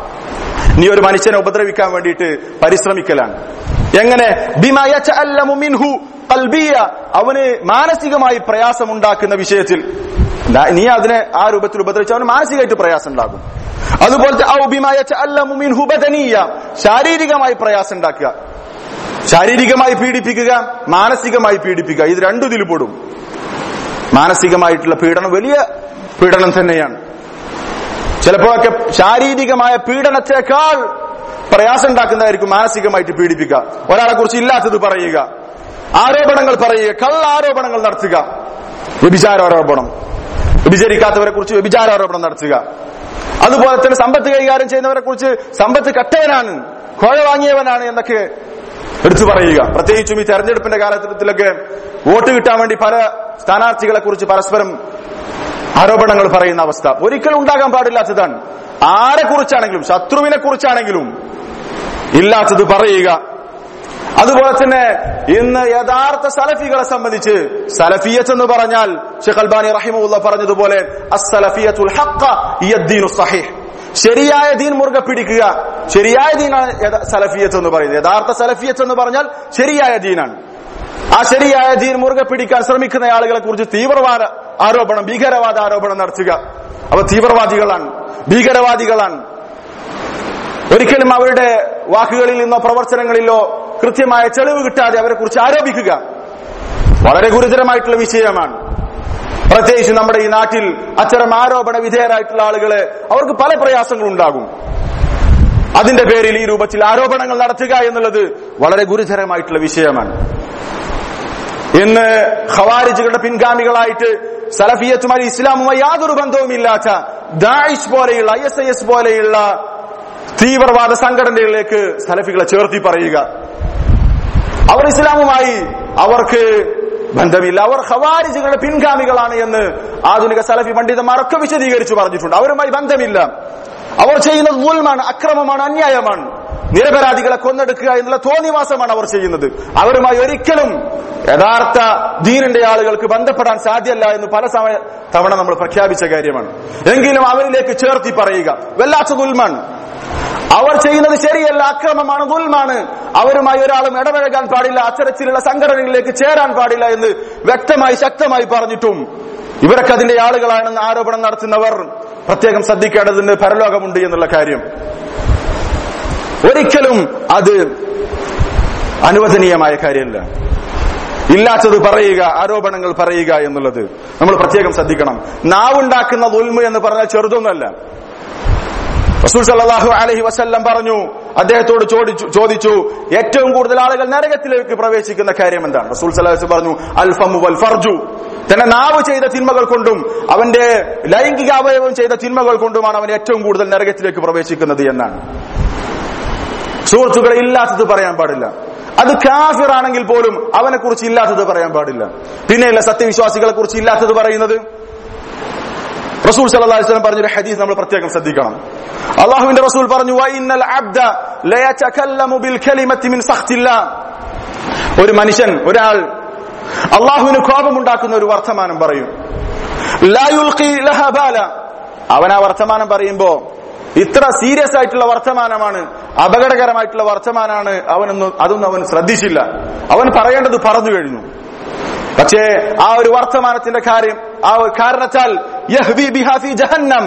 നീ ഒരു മനുഷ്യനെ ഉപദ്രവിക്കാൻ വേണ്ടിയിട്ട് പരിശ്രമിക്കലാണ് എങ്ങനെ ബിമാ യതഅല്ലമു മിൻഹു ഖൽബിയ അവന് മാനസികമായി പ്രയാസമുണ്ടാക്കുന്ന വിഷയത്തിൽ ന- നീ അതിനെ ആ രൂപത്തിൽ ഉപദ്രവിച്ച് അവന് മാനസികമായിട്ട് പ്രയാസം ഉണ്ടാകും അതുപോലത്തെ ഔ ബിമാ യതഅല്ലമു മിൻഹു ബദനിയ ശാരീരികമായി പ്രയാസം ഉണ്ടാക്കുക ശാരീരികമായി പീഡിപ്പിക്കുക മാനസികമായി പീഡിപ്പിക്കുക ഇത് രണ്ടു ഇതിൽ പെടും മാനസികമായിട്ടുള്ള പീഡനം വലിയ പീഡനം തന്നെയാണ് ചിലപ്പോഴൊക്കെ ശാരീരികമായ പീഡനത്തെക്കാൾ പ്രയാസം ഉണ്ടാക്കുന്നതായിരിക്കും മാനസികമായിട്ട് പീഡിപ്പിക്കുക ഒരാളെ കുറിച്ച് ഇല്ലാത്തത് പറയുക ആരോപണങ്ങൾ പറയുക കള്ള ആരോപണങ്ങൾ നടത്തുക വ്യഭിചാരോപണം വ്യഭിചരിക്കാത്തവരെ കുറിച്ച് വ്യഭിചാരോപണം നടത്തുക അതുപോലെ തന്നെ സമ്പത്ത് കൈകാര്യം ചെയ്യുന്നവരെ കുറിച്ച് സമ്പത്ത് കട്ടവനാണ് കോഴ വാങ്ങിയവനാണ് എന്നൊക്കെ എടുത്തു പറയുക പ്രത്യേകിച്ചും ഈ തെരഞ്ഞെടുപ്പിന്റെ കാലഘട്ടത്തിലൊക്കെ വോട്ട് കിട്ടാൻ വേണ്ടി പല സ്ഥാനാർത്ഥികളെ കുറിച്ച് പരസ്പരം ആരോപണങ്ങൾ പറയുന്ന അവസ്ഥ ഒരിക്കലും ഉണ്ടാകാൻ പാടില്ലാത്തതാണ് ആരെ കുറിച്ചാണെങ്കിലും ശത്രുവിനെ കുറിച്ചാണെങ്കിലും ഇല്ലാത്തത് പറയുക അതുപോലെ തന്നെ ഇന്ന് യഥാർത്ഥ സലഫികളെ സംബന്ധിച്ച് സലഫിയത്ത് എന്ന് പറഞ്ഞാൽ ഷെഖ് അൽബാനി റഹിമുള്ള പറഞ്ഞതുപോലെ അസ്സലഫിയത്തുൽ ഹഖ യദ്ദീനു സഹീഹ് ശരിയായ ദീൻ മുറുകെ പിടിക്കുക ശരിയായ ദീനാണ് യഥ- സലഫിയത്ത് എന്ന് പറയുന്നത് യഥാർത്ഥ സലഫിയത്ത് എന്ന് പറഞ്ഞാൽ ശരിയായ ദീനാണ് ആ ശരിയായ ദീൻ മുറുകെ പിടിക്കാൻ ശ്രമിക്കുന്ന ആളുകളെ കുറിച്ച് തീവ്രവാദ ആരോപണം ഭീകരവാദ ആരോപണം നടത്തുക അവ തീവ്രവാദികളാണ് ഭീകരവാദികളാണ് ഒരിക്കലും അവരുടെ വാക്കുകളിൽ നിന്നോ പ്രവർത്തനങ്ങളിലോ കൃത്യമായ തെളിവ് കിട്ടാതെ അവരെ കുറിച്ച് ആരോപിക്കുക വളരെ ഗുരുതരമായിട്ടുള്ള വിഷയമാണ് പ്രത്യേകിച്ച് നമ്മുടെ ഈ നാട്ടിൽ അത്തരം ആരോപണ വിധേയരായിട്ടുള്ള ആളുകളെ അവർക്ക് പല പ്രയാസങ്ങളും ഉണ്ടാകും അതിന്റെ പേരിൽ ഈ രൂപത്തിൽ ആരോപണങ്ങൾ നടത്തുക എന്നുള്ളത് വളരെ ഗുരുതരമായിട്ടുള്ള വിഷയമാണ് ഇന്ന് ഖവാരിജുകളുടെ പിൻഗാമികളായിട്ട് സലഫിയത്തുമായി ഇസ്ലാമുമായി യാതൊരു ബന്ധവുമില്ലാത്ത ദായിഷ് പോലെയുള്ള ഐ എസ് ഐ എസ് പോലെയുള്ള തീവ്രവാദ സംഘടനകളിലേക്ക് സലഫികളെ ചേർത്തി പറയുക അവർ ഇസ്ലാമുമായി അവർക്ക് ബന്ധമില്ല അവർ ഖവാരിജുകളുടെ പിൻഗാമികളാണ് എന്ന് ആധുനിക സലഫി പണ്ഡിതന്മാരൊക്കെ വിശദീകരിച്ചു പറഞ്ഞിട്ടുണ്ട് അവരുമായി ബന്ധമില്ല അവർ ചെയ്യുന്നത് മുൽമാണ് അക്രമമാണ് അന്യായമാണ് നിരപരാധികളെ കൊന്നെടുക്കുക എന്നുള്ള തോന്നിവാസമാണ് അവർ ചെയ്യുന്നത് അവരുമായി ഒരിക്കലും യഥാർത്ഥ ദീനിന്റെ ആളുകൾക്ക് ബന്ധപ്പെടാൻ സാധ്യമല്ല എന്ന് പല സമയ തവണ നമ്മൾ പ്രഖ്യാപിച്ച കാര്യമാണ് എങ്കിലും അവരിലേക്ക് ചേർത്തി പറയുക വല്ലാത്ത ദുൽമാണ് അവർ ചെയ്യുന്നത് ശരിയല്ല അക്രമമാണ് ദുൽമാണ് അവരുമായി ഒരാളും ഇടപഴകാൻ പാടില്ല അത്തരത്തിലുള്ള സംഘടനകളിലേക്ക് ചേരാൻ പാടില്ല എന്ന് വ്യക്തമായി ശക്തമായി പറഞ്ഞിട്ടും ഇവരൊക്കെ അതിന്റെ ആളുകളാണെന്ന് ആരോപണം നടത്തുന്നവർ പ്രത്യേകം ശ്രദ്ധിക്കേണ്ടതുണ്ട് പരലോകമുണ്ട് എന്നുള്ള കാര്യം ഒരിക്കലും അത് അനുവദനീയമായ കാര്യമല്ല ഇല്ലാത്തത് പറയുക ആരോപണങ്ങൾ പറയുക എന്നുള്ളത് നമ്മൾ പ്രത്യേകം ശ്രദ്ധിക്കണം നാവുണ്ടാക്കുന്ന ദുൽമ എന്ന് പറഞ്ഞാൽ ചെറുതൊന്നുമല്ല റസൂൽ സല്ലല്ലാഹു അലൈഹി വസല്ലം പറഞ്ഞു അദ്ദേഹത്തോട് ചോദിച്ചു ചോദിച്ചു ഏറ്റവും കൂടുതൽ ആളുകൾ നരകത്തിലേക്ക് പ്രവേശിക്കുന്ന കാര്യം എന്താണ് റസൂൽ സല്ലല്ലാഹു അലൈഹി വസല്ലം പറഞ്ഞു അൽഫമു വൽ ഫർജു തന്നെ നാവ് ചെയ്ത തിന്മകൾ കൊണ്ടും അവന്റെ ലൈംഗിക അവയവം ചെയ്ത തിന്മകൾ കൊണ്ടുമാണ് അവൻ ഏറ്റവും കൂടുതൽ നരകത്തിലേക്ക് പ്രവേശിക്കുന്നത് എന്നാണ് സുഹൃത്തുക്കളെ ഇല്ലാത്തത് പറയാൻ പാടില്ല അത് കാഫിറാണെങ്കിൽ പോലും അവനെ കുറിച്ച് ഇല്ലാത്തത് പറയാൻ പാടില്ല പിന്നെയല്ല സത്യവിശ്വാസികളെ കുറിച്ച് ഇല്ലാത്തത് പറയുന്നത് റസൂൽ സല്ലല്ലാഹു അലൈഹി വസല്ലം പറഞ്ഞൊരു ഹദീസ് നമ്മൾ പ്രത്യേകം ശ്രദ്ധിക്കണം അള്ളാഹുവിന്റെ റസൂൽ പറഞ്ഞു വഇന്നൽ അബ്ദ ലയതകല്ലമു ബിൽ കലിമത്തി മിൻ സഖ്തില്ലാ ഒരു മനുഷ്യൻ ഒരാൾ അള്ളാഹുവിന് കോപമുണ്ടാക്കുന്ന ഒരു വർത്തമാനം പറയും ലാ യുൽഖി ലഹാ ബാല അവൻ ആ വർത്തമാനം പറയുമ്പോ ഇത്ര സീരിയസ് ആയിട്ടുള്ള വർത്തമാനമാണ് അപകടകരമായിട്ടുള്ള വർത്തമാനാണ് അവനൊന്നും അതൊന്നും അവൻ ശ്രദ്ധിച്ചില്ല അവൻ പറയേണ്ടത് പറഞ്ഞു കഴിഞ്ഞു പക്ഷേ ആ ഒരു വർത്തമാനത്തിന്റെ കാര്യം ആ ഒരു കാരണത്താൽ യഹ്വി ബിഹാ ഫീ ജഹന്നം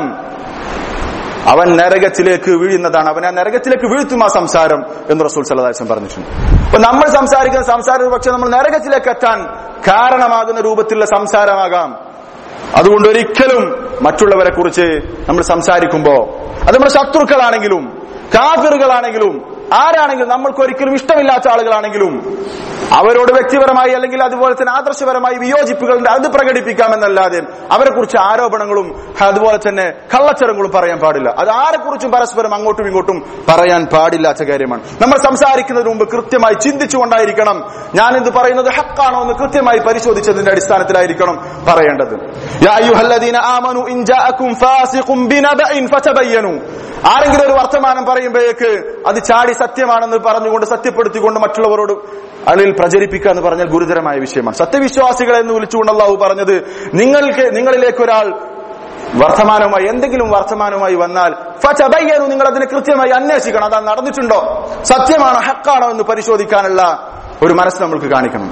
അവൻ നരകത്തിലേക്ക് വീഴുന്നതാണ് അവൻ ആ നരകത്തിലേക്ക് വീഴ്ത്തും ആ സംസാരം എന്ന് റസൂൽ സലദാസം പറഞ്ഞിട്ടുണ്ട് അപ്പൊ നമ്മൾ സംസാരിക്കുന്ന സംസാരം പക്ഷെ നമ്മൾ നരകത്തിലേക്ക് എത്താൻ കാരണമാകുന്ന രൂപത്തിലുള്ള സംസാരമാകാം അതുകൊണ്ട് ഒരിക്കലും മറ്റുള്ളവരെ കുറിച്ച് നമ്മൾ സംസാരിക്കുമ്പോ അത് നമ്മുടെ ശത്രുക്കളാണെങ്കിലും കാഫിറുകളാണെങ്കിലും ആരാണെങ്കിലും നമ്മൾക്ക് ഒരിക്കലും ഇഷ്ടമില്ലാത്ത ആളുകളാണെങ്കിലും അവരോട് വ്യക്തിപരമായി അല്ലെങ്കിൽ അതുപോലെ തന്നെ ആദർശപരമായി വിയോജിപ്പുകളുണ്ട് അത് പ്രകടിപ്പിക്കാമെന്നല്ലാതെ അവരെ കുറിച്ച് ആരോപണങ്ങളും അതുപോലെ തന്നെ കള്ളച്ചരങ്ങളും പറയാൻ പാടില്ല അത് ആരെക്കുറിച്ചും പരസ്പരം അങ്ങോട്ടും ഇങ്ങോട്ടും പറയാൻ പാടില്ലാത്ത കാര്യമാണ് നമ്മൾ സംസാരിക്കുന്നതിന് മുമ്പ് കൃത്യമായി ചിന്തിച്ചുകൊണ്ടായിരിക്കണം ഞാൻ ഇത് പറയുന്നത് ഹക്കാണോ എന്ന് കൃത്യമായി പരിശോധിച്ചതിന്റെ അടിസ്ഥാനത്തിലായിരിക്കണം പറയേണ്ടത് യാ അയ്യുഹല്ലദീന ആമനു ഇൻ ജാഅക്കും ഫാസിഖും ബിനബഇൻ ഫതബയ്യനു ആരെങ്കിലും ഒരു വർത്തമാനം പറയുമ്പോഴേക്ക് അത് ചാടി സത്യമാണെന്ന് പറഞ്ഞുകൊണ്ട് സത്യപ്പെടുത്തിക്കൊണ്ട് മറ്റുള്ളവരോട് അതിൽ പ്രചരിപ്പിക്കുക എന്ന് പറഞ്ഞാൽ ഗുരുതരമായ വിഷയമാണ് സത്യവിശ്വാസികളെ എന്ന് വിളിച്ചുകൊണ്ട് അള്ളാഹു പറഞ്ഞത് നിങ്ങൾക്ക് നിങ്ങളിലേക്ക് ഒരാൾ വർത്തമാനവുമായി എന്തെങ്കിലും വർത്തമാനവുമായി വന്നാൽ ഫചബയ്യനു നിങ്ങൾ അതിനെ കൃത്യമായി അന്വേഷിക്കണം അതാ നടന്നിട്ടുണ്ടോ സത്യമാണോ ഹക്കാണോ എന്ന് പരിശോധിക്കാനുള്ള ഒരു മനസ്സ് നമ്മൾക്ക് കാണിക്കണം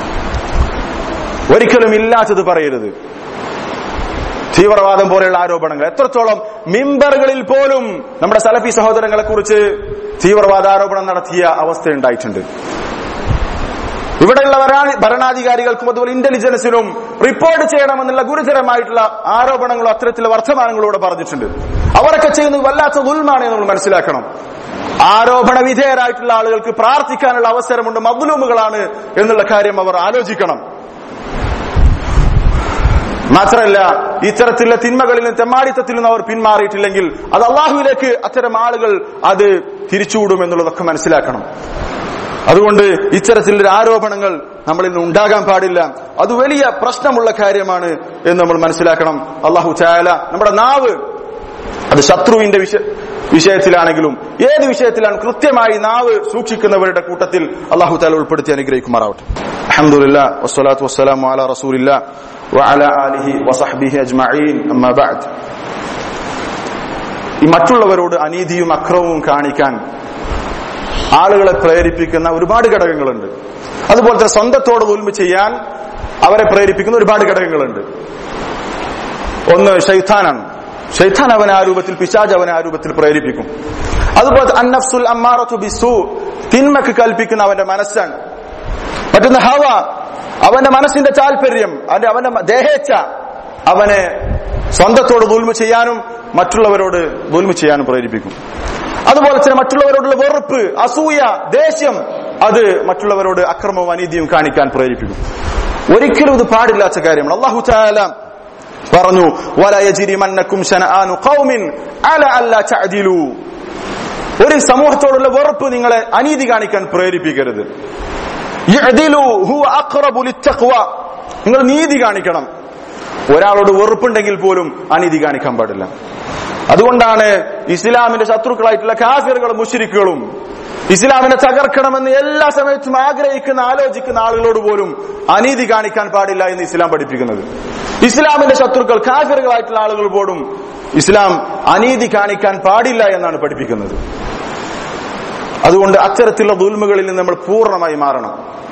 ഒരിക്കലും ഇല്ലാത്തത് പറയരുത് തീവ്രവാദം പോലെയുള്ള ആരോപണങ്ങൾ എത്രത്തോളം മിമ്പറുകളിൽ പോലും നമ്മുടെ സലഫി സഹോദരങ്ങളെ കുറിച്ച് തീവ്രവാദ ആരോപണം നടത്തിയ അവസ്ഥ ഉണ്ടായിട്ടുണ്ട് ഇവിടെയുള്ള ഭരണാ- ഭരണാധികാരികൾക്കും അതുപോലെ ഇന്റലിജൻസിനും റിപ്പോർട്ട് ചെയ്യണമെന്നുള്ള ഗുരുതരമായിട്ടുള്ള ആരോപണങ്ങളും അത്തരത്തിലുള്ള വർത്തമാനങ്ങളും ഇവിടെ പറഞ്ഞിട്ടുണ്ട് അവരൊക്കെ ചെയ്യുന്നത് വല്ലാത്ത ദുൽമാണ് എന്ന് നമ്മൾ മനസ്സിലാക്കണം ആരോപണ വിധേയരായിട്ടുള്ള ആളുകൾക്ക് പ്രാർത്ഥിക്കാനുള്ള അവസരമുണ്ട് മദ്ലൂമുകളാണ് എന്നുള്ള കാര്യം അവർ ആലോചിക്കണം മാത്രമല്ല ഇത്തരത്തിലുള്ള തിന്മകളിൽ നിന്ന് തെമ്മാടിത്തത്തിൽ നിന്ന് അവർ പിന്മാറിയിട്ടില്ലെങ്കിൽ അത് അള്ളാഹുവിലേക്ക് അത്തരം ആളുകൾ അത് തിരിച്ചുവിടും എന്നുള്ളതൊക്കെ മനസ്സിലാക്കണം അതുകൊണ്ട് ഇത്തരത്തിലുള്ള ആരോപണങ്ങൾ നമ്മളിൽ നിന്ന് ഉണ്ടാകാൻ പാടില്ല അത് വലിയ പ്രശ്നമുള്ള കാര്യമാണ് എന്ന് നമ്മൾ മനസ്സിലാക്കണം അള്ളാഹു ചായാല നമ്മുടെ നാവ് അത് ശത്രുവിന്റെ വിഷ വിഷയത്തിലാണെങ്കിലും ഏത് വിഷയത്തിലാണ് കൃത്യമായി നാവ് സൂക്ഷിക്കുന്നവരുടെ കൂട്ടത്തിൽ അള്ളാഹു താല ഉൾപ്പെടുത്തി അനുഗ്രഹിക്കുമാറാവട്ടെ അഹമ്മദില്ല വസ്സലാത്തു വസ്സലാമു അല റസൂലില്ല وعلى آله وصحبه أجمعين أما بعد ഈ മറ്റുള്ളവരോട് അനീതിയും അക്രമവും കാണിക്കാൻ ആളുകളെ പ്രേരിപ്പിക്കുന്ന ഒരുപാട് ഘടകങ്ങളുണ്ട് അതുപോലെ തന്നെ സ്വന്തത്തോട് ഉൽമ ചെയ്യാൻ അവരെ പ്രേരിപ്പിക്കുന്ന ഒരുപാട് ഘടകങ്ങളുണ്ട് ഒന്ന് ഷൈത്താനാണ് ഷൈത്താൻ അവൻ ആ രൂപത്തിൽ പിശാജ് അവൻ ആ രൂപത്തിൽ പ്രേരിപ്പിക്കും അതുപോലെ അന്നഫ്സുൽ അമ്മാറത്തു ബിസു തിന്മക്ക് കൽപ്പിക്കുന്ന അവന്റെ മനസ്സാണ് മറ്റൊന്ന് ഹവ അവന്റെ മനസ്സിന്റെ താല്പര്യം അവന്റെ അവന്റെ ദേഹേച്ഛ അവനെ സ്വന്തത്തോട് ദുൽമ ചെയ്യാനും മറ്റുള്ളവരോട് ദുൽമ ചെയ്യാനും പ്രേരിപ്പിക്കും അതുപോലെ തന്നെ മറ്റുള്ളവരോടുള്ള വെറുപ്പ് അസൂയ ദേഷ്യം അത് മറ്റുള്ളവരോട് അക്രമവും അനീതിയും കാണിക്കാൻ പ്രേരിപ്പിക്കും ഒരിക്കലും ഇത് പാടില്ലാത്ത കാര്യമാണ് അള്ളാഹു താല പറഞ്ഞു വലയജിരിമന്നക്കും ശനആനു ഖൗമിൻ അല അല്ല തഅദിലു ഒരു സമൂഹത്തോടുള്ള വെറുപ്പ് നിങ്ങളെ അനീതി കാണിക്കാൻ പ്രേരിപ്പിക്കരുത് ഇഅ്ദിലു ഹുവ അഖ്റബു ലിത്തഖ്വ നിങ്ങൾ നീതി കാണിക്കണം ഒരാളോട് വെറുപ്പുണ്ടെങ്കിൽ പോലും അനീതി കാണിക്കാൻ പാടില്ല അതുകൊണ്ടാണ് ഇസ്ലാമിന്റെ ശത്രുക്കളായിട്ടുള്ള കാഫിറുകളും മുഷിരിക്കുകളും ഇസ്ലാമിനെ തകർക്കണമെന്ന് എല്ലാ സമയത്തും ആഗ്രഹിക്കുന്ന ആലോചിക്കുന്ന ആളുകളോട് പോലും അനീതി കാണിക്കാൻ പാടില്ല എന്ന് ഇസ്ലാം പഠിപ്പിക്കുന്നത് ഇസ്ലാമിന്റെ ശത്രുക്കൾ കാഫിറുകളായിട്ടുള്ള ആളുകൾ പോലും ഇസ്ലാം അനീതി കാണിക്കാൻ പാടില്ല എന്നാണ് പഠിപ്പിക്കുന്നത് അതുകൊണ്ട് അത്തരത്തിലുള്ള ദുൽമുകളിൽ നിന്ന് നമ്മൾ പൂർണ്ണമായി മാറണം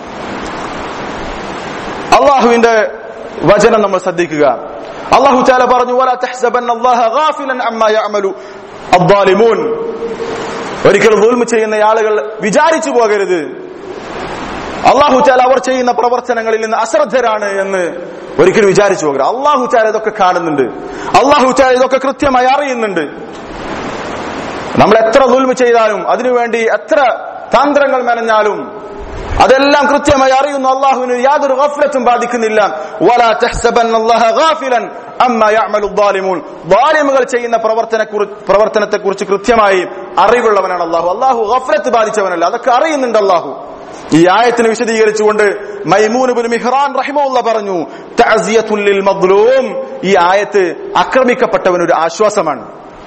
അള്ളാഹുവിന്റെ വചനം നമ്മൾ ശ്രദ്ധിക്കുക അള്ളാഹു ചാല പറഞ്ഞു "വലാ തഹ്സബന്ന അല്ലാഹ ഗാഫിലൻ അമ്മാ യഅമലു അദ്ദാലിമൂൻ." ഒരിക്കലും ദുൽമ ചെയ്യുന്ന ആളുകൾ വിചാരിച്ചു പോകരുത് അള്ളാഹു ചാല അവർ ചെയ്യുന്ന പ്രവർത്തനങ്ങളിൽ നിന്ന് അശ്രദ്ധരാണ് എന്ന് ഒരിക്കലും വിചാരിച്ചു പോകരുത് അള്ളാഹു ചാല ഇതൊക്കെ കാണുന്നുണ്ട് അള്ളാഹു ചാല ഇതൊക്കെ കൃത്യമായി അറിയുന്നുണ്ട് നമ്മൾ എത്ര ദുൽമ ചെയ്താലും അതിനുവേണ്ടി എത്ര തന്ത്രങ്ങൾ മെനഞ്ഞാലും അതെല്ലാം കൃത്യമായി അറിയുന്നു അള്ളാഹുവിന് യാതൊരു ഗഫലത്തും ബാധിക്കുന്നില്ല വലാ തഹ്സബന്ന അല്ലാഹ ഗാഫിലൻ അമ്മാ യഅമലു ദ്വാലിമൂൻ ദ്വാലിമുകൾ ചെയ്യുന്ന പ്രവർത്തന പ്രവർത്തനത്തെ കുറിച്ച് കൃത്യമായി അറിവുള്ളവനാണ് അള്ളാഹു അള്ളാഹു ഗഫലത്ത് ബാധിച്ചവനല്ല അതൊക്കെ അറിയുന്നുണ്ട് അള്ളാഹു ഈ ആയത്തിനെ വിശദീകരിച്ചുകൊണ്ട് മൈമൂനുബിൻ മിഹ്റാൻ റഹിമുള്ള പറഞ്ഞു തഅസിയത്തുൽ ലിൽ മദ്ലൂം ഈ ആയത്ത് ആക്രമിക്കപ്പെട്ടവന് ഒരു ആശ്വാസമാണ്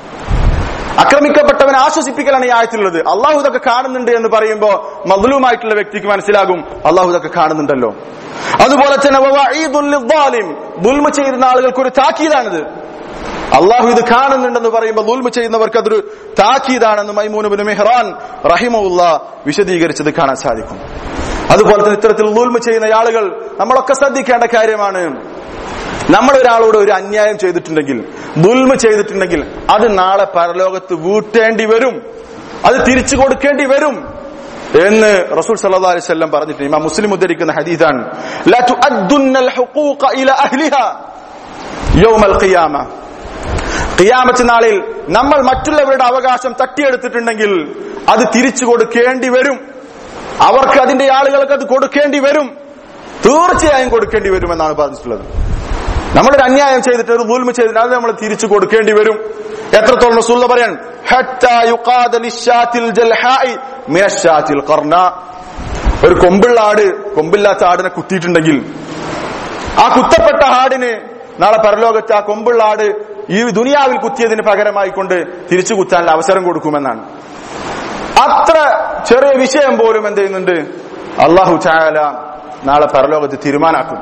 ആക്രമിക്കപ്പെട്ടവനെ ആശ്വസിപ്പിക്കലാണ് ഈ ആയത്തിലുള്ളത് അള്ളാഹു ഇതൊക്കെ കാണുന്നുണ്ട് എന്ന് പറയുമ്പോൾ മദ്ലൂമായിട്ടുള്ള വ്യക്തിക്ക് മനസ്സിലാകും അള്ളാഹു ഇതൊക്കെ കാണുന്നുണ്ടല്ലോ അതുപോലെ തന്നെ വവഈദുൽ ലിദ്ദാലിം. ദുൽമ ചെയ്യുന്ന ആളുകൾക്ക് ഒരു താക്കീതാണിത് അള്ളാഹു ഇത് കാണുന്നുണ്ടെന്ന് പറയുമ്പോൾ ദുൽമ ചെയ്യുന്നവർക്ക് അതൊരു താക്കീതാണെന്ന് മൈമൂനുബിൻ മെഹ്റാൻ റഹിമുള്ള വിശദീകരിച്ചത് കാണാൻ സാധിക്കും അതുപോലെ തന്നെ ഇത്തരത്തിൽ ദുൽമ ചെയ്യുന്ന ആളുകൾ നമ്മളൊക്കെ ശ്രദ്ധിക്കേണ്ട കാര്യമാണ് നമ്മൾ ഒരാളോട് ഒരു അന്യായം ചെയ്തിട്ടുണ്ടെങ്കിൽ ദുൽമ ചെയ്തിട്ടുണ്ടെങ്കിൽ അത് നാളെ പരലോകത്ത് വീട്ടേണ്ടി വരും അത് തിരിച്ചു കൊടുക്കേണ്ടി വരും എന്ന് റസൂൽ സല്ലല്ലാഹു അലൈഹി വസല്ലം പറഞ്ഞിട്ടുണ്ട് ഇമാം മുസ്ലിം ഉദ്ധരിക്കുന്ന ഹദീസാണ് ലാ തുഅദ്ദുന്നൽ ഹുഖൂഖ ഇല അഹ്ലിഹാ യൗമൽ ഖിയാമ ഖിയാമത്ത് നാളിൽ നമ്മൾ മറ്റുള്ളവരുടെ അവകാശം തട്ടിയെടുത്തിട്ടുണ്ടെങ്കിൽ അത് തിരിച്ചു കൊടുക്കേണ്ടി വരും അവർക്ക് അതിന്റെ ആളുകൾക്ക് അത് കൊടുക്കേണ്ടി വരും തീർച്ചയായും കൊടുക്കേണ്ടി വരും എന്നാണ് പറഞ്ഞിട്ടുള്ളത് നമ്മളൊരു അന്യായം ചെയ്തിട്ട് ഒരു ദുൽമ ചെയ്തിട്ട് അത് നമ്മൾ തിരിച്ചു കൊടുക്കേണ്ടി വരും എത്രത്തോളം റസൂൽ പറയാൻ ഹത്താ യുഖാദ ലിശ്ശാത്തിൽ ജൽഹാഇ മിനശ്ശാത്തിൽ ഖർന ഒരു കൊമ്പുള്ള ആട് കൊമ്പില്ലാത്ത ആടിനെ കുത്തിയിട്ടുണ്ടെങ്കിൽ ആ കുത്തപ്പെട്ട ആടിന് നാളെ പരലോകത്ത് ആ കൊമ്പുള്ള ആട് ഈ ദുനിയാവിൽ കുത്തിയതിന് പകരമായി കൊണ്ട് തിരിച്ചു കുത്താനുള്ള അവസരം കൊടുക്കുമെന്നാണ് അത്ര ചെറിയ വിഷയം പോലും എന്ത് ചെയ്യുന്നുണ്ട് അള്ളാഹു ചായാല നാളെ പരലോകത്ത് തീരുമാനാക്കും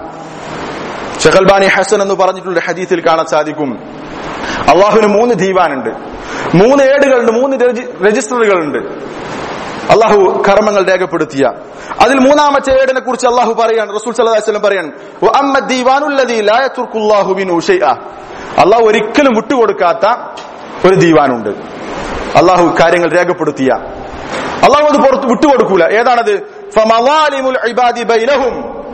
ഷെഖൽബാനി ഹസൻ എന്ന് പറഞ്ഞിട്ടുള്ള ഹദീസിൽ കാണാൻ സാധിക്കും അള്ളാഹുവിന് മൂന്ന് ദീവാനുണ്ട് മൂന്ന് ഏടുകളുണ്ട് മൂന്ന് രജി- രജിസ്റ്ററുകളുണ്ട് അള്ളാഹു കർമ്മങ്ങൾ രേഖപ്പെടുത്തിയ അതിൽ മൂന്നാമത്തെ ഏടിനെ കുറിച്ച് അള്ളാഹു പറയാണ് റസൂൽ സല്ലല്ലാഹു അലൈഹി വസല്ലം പറയാണ് "വ അമ്മ ദീവാനുല്ലദീ ലാ യത്റുക്കുല്ലാഹു മിൻഹു ഷൈഅ." അള്ളാഹു ഒരിക്കലും വിട്ടുകൊടുക്കാത്ത ഒരു ദീവാനുണ്ട് അള്ളാഹു കാര്യങ്ങൾ രേഖപ്പെടുത്തിയ അള്ളാഹു അത് പുറത്ത് വിട്ടുകൊടുക്കൂല ഏതാണത് ഫമവാലിമുൽ ഇബാദി ബൈനഹും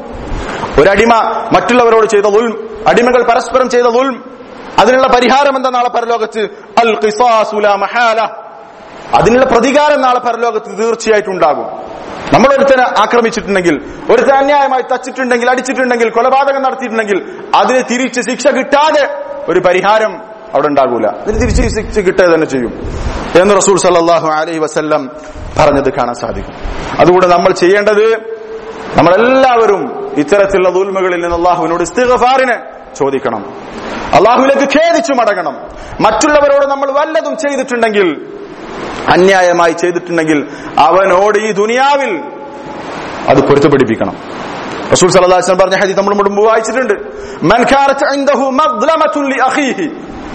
ഒരടിമ മറ്റുള്ളവരോട് ചെയ്ത ദുൽം അടിമകൾ പരസ്പരം ചെയ്ത ദുൽം അതിനുള്ള പരിഹാരം എന്താ നാളെ പരലോകത്ത് അൽ ഖിസാസു ലാ മഹാല അതിനുള്ള പ്രതികാരം നാളെ പരലോകത്ത് തീർച്ചയായിട്ടും ഉണ്ടാകും നമ്മൾ ഒരുത്തനെ ആക്രമിച്ചിട്ടുണ്ടെങ്കിൽ ഒരുത്തൻ അന്യായമായി തച്ചിട്ടുണ്ടെങ്കിൽ അടിച്ചിട്ടുണ്ടെങ്കിൽ കൊലപാതകം നടത്തിയിട്ടുണ്ടെങ്കിൽ അതിന് തിരിച്ച് ശിക്ഷ കിട്ടാതെ ഒരു പരിഹാരം അവിടെ ഉണ്ടാകൂല അതിന് തിരിച്ച് ശിക്ഷ കിട്ടുക തന്നെ ചെയ്യും എന്ന് റസൂൽ സല്ലല്ലാഹു അലൈഹി വസല്ലം പറഞ്ഞത് കാണാൻ സാധിക്കും അതുകൊണ്ട് നമ്മൾ ചെയ്യേണ്ടത് നമ്മളെല്ലാവരും ഇത്തരത്തിലുള്ള ദുൽമകളിൽ നിന്ന് അള്ളാഹുവിനോട് ഇസ്തിഗഫാറിന് ചോദിക്കണം അള്ളാഹുവിലേക്ക് ഖേദിച്ചു മടങ്ങണം മറ്റുള്ളവരോട് നമ്മൾ വല്ലതും ചെയ്തിട്ടുണ്ടെങ്കിൽ അന്യായമായി ചെയ്തിട്ടുണ്ടെങ്കിൽ അവനോട് ഈ ദുനിയാവിൽ അത് പൊരുത്തപ്പെടിപ്പിക്കണം റസൂൽ സല്ലല്ലാഹു അലൈഹി വസല്ലം പറഞ്ഞ ഹദീസ് നമ്മൾ മുമ്പ് വായിച്ചിട്ടുണ്ട് മൻ കാനത്ത് ഇൻദഹു മദ്ലമത്തുൻ ലി അഖീഹി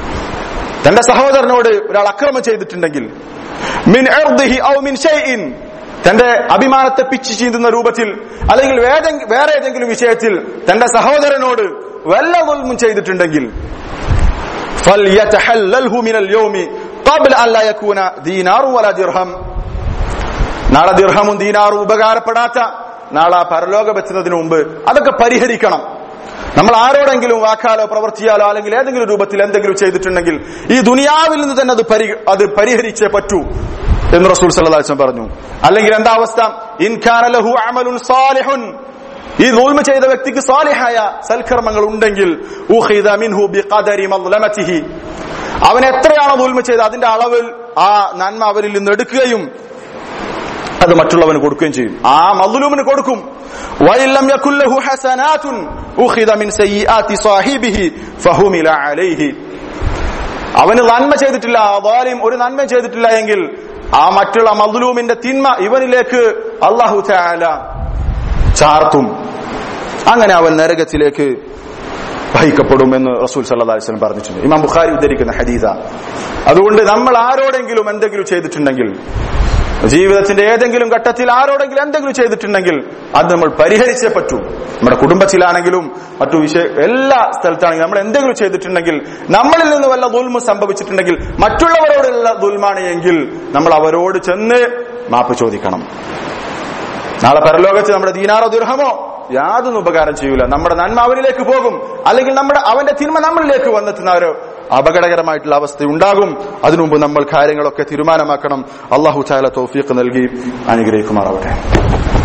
തന്റെ സഹോദരനോട് ഒരാൾ അക്രമം ചെയ്തിട്ടുണ്ടെങ്കിൽ മിൻ ഇർദിഹി ഔ മിൻ ഷൈഇൻ തന്റെ അഭിമാനത്തെ പിച്ചു ചീന്തുന്ന രൂപത്തിൽ അല്ലെങ്കിൽ വേറെ- വേറെ ഏതെങ്കിലും വിഷയത്തിൽ തന്റെ സഹോദരനോട് വല്ല ദുൽമും ചെയ്തിട്ടുണ്ടെങ്കിൽ ഫൽയതഹല്ലൽഹു മിനൽ യൗമി ഖബ്ല അൻ ലാ യകൂന ദീനാറു വലാ ദിർഹം നാളെ ദിർഹമും ദീനാറും ഉപകാരപ്പെടാത്ത നാളെ പരലോക വെച്ചതിന് മുമ്പ് അതൊക്കെ പരിഹരിക്കണം നമ്മൾ ആരോടെങ്കിലും വാക്കാലോ പ്രവർത്തിയാലോ അല്ലെങ്കിൽ ഏതെങ്കിലും രൂപത്തിൽ എന്തെങ്കിലും ചെയ്തിട്ടുണ്ടെങ്കിൽ ഈ ദുനിയാവിൽ നിന്ന് തന്നെ അത് പരി- അത് പരിഹരിച്ചേ പറ്റൂ എന്ന് റസൂൽ സല്ലല്ലാഹു അലൈഹി വസല്ലം പറഞ്ഞു അല്ലെങ്കിൽ എന്താ അവസ്ഥ ഇൻ കാന ലഹു അമലുൻ സാലിഹുൻ ഈ നൂൽമ ചെയ്ത വ്യക്തിക്ക് സാലിഹായ സൽക്കർമ്മങ്ങൾ ഉണ്ടെങ്കിൽ ഉഖിദ മിൻഹു ബിഖദരി മദ്ലമതിഹി അവൻ എത്രയാണോ നൂൽമ ചെയ്ത് അതിന്റെ അളവിൽ ആ നന്മ അവരിൽ നിന്ന് എടുക്കുകയും അത് മറ്റുള്ളവന് കൊടുക്കുകയും ചെയ്യും ആ മദ്ലൂമിന് കൊടുക്കും വഇല്ലം യകുൽ ലഹു ഹസനാതുൻ ഉഖിദ മിൻ സയ്യിആതി സാഹിബിഹി ഫഹുമില അലൈഹി അവന് നന്മ ചെയ്തിട്ടില്ല വാലിം ഒരു നന്മ ചെയ്തിട്ടില്ല എങ്കിൽ ആ മറ്റുള്ള മദ്ലൂമിന്റെ തിന്മ ഇവനിലേക്ക് അള്ളാഹു തആല ചാർത്തും അങ്ങനെ അവൻ നരകത്തിലേക്ക് വഹിക്കപ്പെടും എന്ന് റസൂൽ സല്ലല്ലാഹു അലൈഹി വസല്ലം പറഞ്ഞിട്ടുണ്ട് ഇമാം ബുഖാരി ഉദ്ധരിക്കുന്ന ഹദീസ അതുകൊണ്ട് നമ്മൾ ആരോടെങ്കിലും എന്തെങ്കിലും ചെയ്തിട്ടുണ്ടെങ്കിൽ ജീവിതത്തിന്റെ ഏതെങ്കിലും ഘട്ടത്തിൽ ആരോടെങ്കിലും എന്തെങ്കിലും ചെയ്തിട്ടുണ്ടെങ്കിൽ അത് നമ്മൾ പരിഹരിച്ചേ പറ്റൂ നമ്മുടെ കുടുംബത്തിലാണെങ്കിലും മറ്റു വിഷയ എല്ലാ സ്ഥലത്താണെങ്കിലും നമ്മൾ എന്തെങ്കിലും ചെയ്തിട്ടുണ്ടെങ്കിൽ നമ്മളിൽ നിന്ന് വല്ല ദുൽമ സംഭവിച്ചിട്ടുണ്ടെങ്കിൽ മറ്റുള്ളവരോടുള്ള ദുൽമാണ് എങ്കിൽ നമ്മൾ അവരോട് ചെന്ന് മാപ്പ് ചോദിക്കണം നാളെ പരലോകത്ത് നമ്മുടെ ദീനാറോ ദുർഹമോ യാതൊന്നും ഉപകാരം ചെയ്യൂല നമ്മുടെ നന്മ അവനിലേക്ക് പോകും അല്ലെങ്കിൽ നമ്മുടെ അവന്റെ തിന്മ നമ്മളിലേക്ക് വന്നെത്തുന്ന ഒരു അപകടകരമായിട്ടുള്ള അവസ്ഥ ഉണ്ടാകും അതിനു മുമ്പ് നമ്മൾ കാര്യങ്ങളൊക്കെ തീരുമാനമാക്കണം അള്ളാഹു ചാല തൗഫീഖ് നൽകി അനുഗ്രഹിക്കുമാറാവട്ടെ